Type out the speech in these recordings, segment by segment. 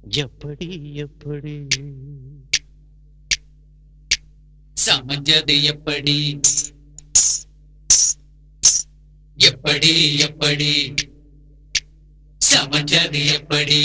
எப்படி எப்படி சமைஞ்சது எப்படி எப்படி எப்படி சமைஞ்சது எப்படி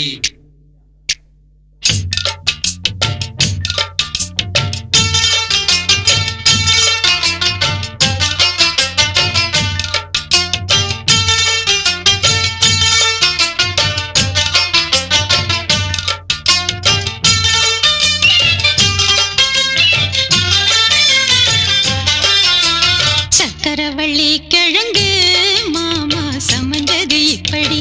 சக்கரவள்ளி கிழங்கு மாமா சமைஞ்சது இப்படி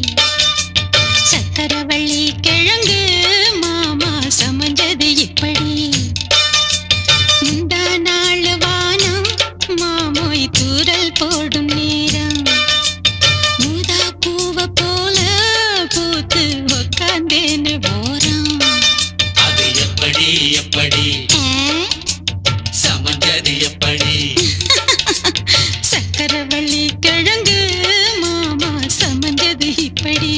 சக்கரவள்ளி கிழங்கு மாமா சமைஞ்சது இப்படி முந்தா நாள் வானம் மாமோய் தூரல் போடும் நேரம் மூதா பூவ போல பூத்து உக்காந்தேன்னு போறான் அது எப்படி எப்படி சமைஞ்சது எப்படி சக்கரவள்ளி கிழங்கு மாமா சமைஞ்சது இப்படி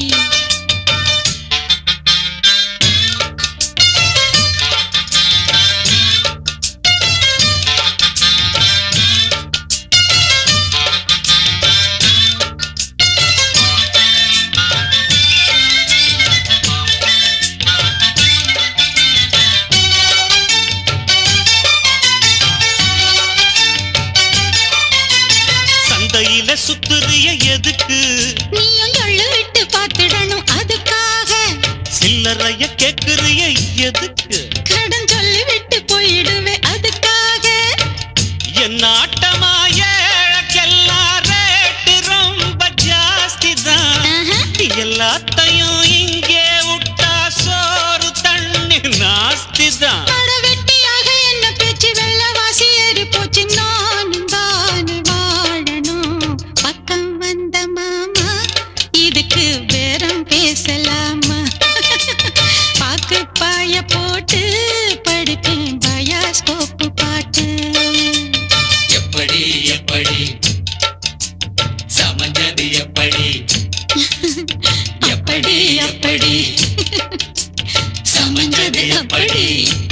சந்தையில சுத்துறிய எதுக்கு நீயும் எள்ளு விட்டு பார்த்துடணும் அதுக்காக சில்லறைய கேக்குறிய எதுக்கு கடன் சொல்லி விட்டு போயிடுவே அதுக்காக என் ஆட்டமா ஏழக்கெல்லாம் ரேட்டு ரொம்ப ஜாஸ்தி தான் ஆஹா. எல்லாத்தையும் இங்கே விட்டா சோறு தண்ணி நாஸ்தி தான் அட வெட்டியாக என்ன பேச்சு வெள்ளவாசி ஏறி போச்சு நானும் தானே வாழணும் பக்கம் வந்த மாமா இதுக்கு பேரம் பேசலாமா பாக்கு பாய போட்டு படிப்பேன் பயாஸ்கோப்பு பாட்டு எப்படி எப்படி சமைஞ்சது எப்படி அப்படி அப்படி சமைஞ்சது எப்படி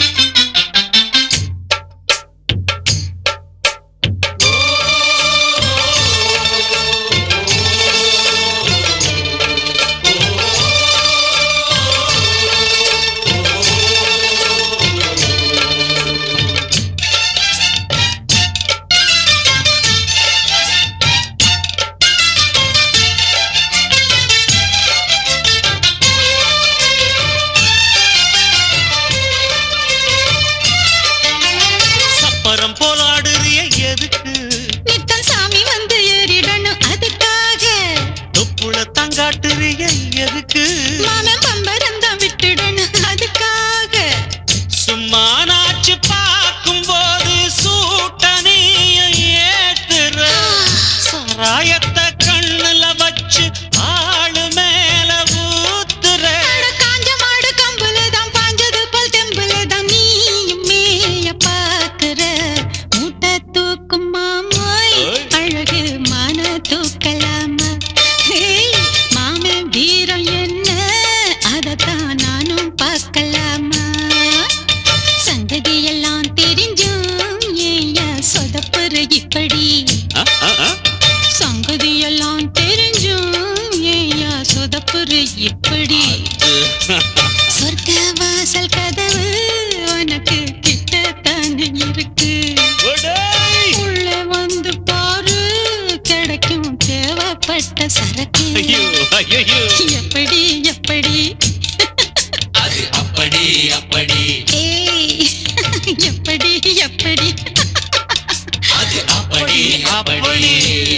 சப்பரம் போல ஆடுறிய எதுக்கு நித்தம் சாமி வந்து ஏறிடணும் அதுக்காக தொப்புள தங்காட்டுறிய எதுக்கு மாமன் பம்பரம் தான் விட்டுடணும் அதுக்காக சும்மா நாச்சு பார்க்கும் போது சூட்டனையும் ஏத்துற சாராயத்தை கண்ணுல வச்சு ஆளு மேல ஊத்துற அட காஞ்ச மாடு கம்புல தான் பாஞ்சது போல் தெம்புல தான் நீயும் மேய பாக்குற மூட்டை தூக்கும் மாமாய் ஓய். அழகு மான தூக்கலாமா ஹேய், மாமன் வீரம் என்ன அதத்தான் நானும் பார்க்கலாமா சங்கதி எல்லாம் தெரிஞ்சும் ஏயா சொதப்புற இப்படி ஆ, ஆ, ஆ. சங்கதி எல்லாம் தெரிஞ்சும் ஏயா சொதப்புற இப்படி சொர்க்க வாசல் கதவு உனக்கு கிட்டத்தானே இருக்கு ஒடேய். உள்ள வந்து பாரு கிடைக்கும் தேவைப்பட்ட சரக்கு ஐயோ ஐயோ எப்படி எப்படி அது அப்படி அப்படி ஏய் எப்படி எப்படி அது அப்படி அப்படி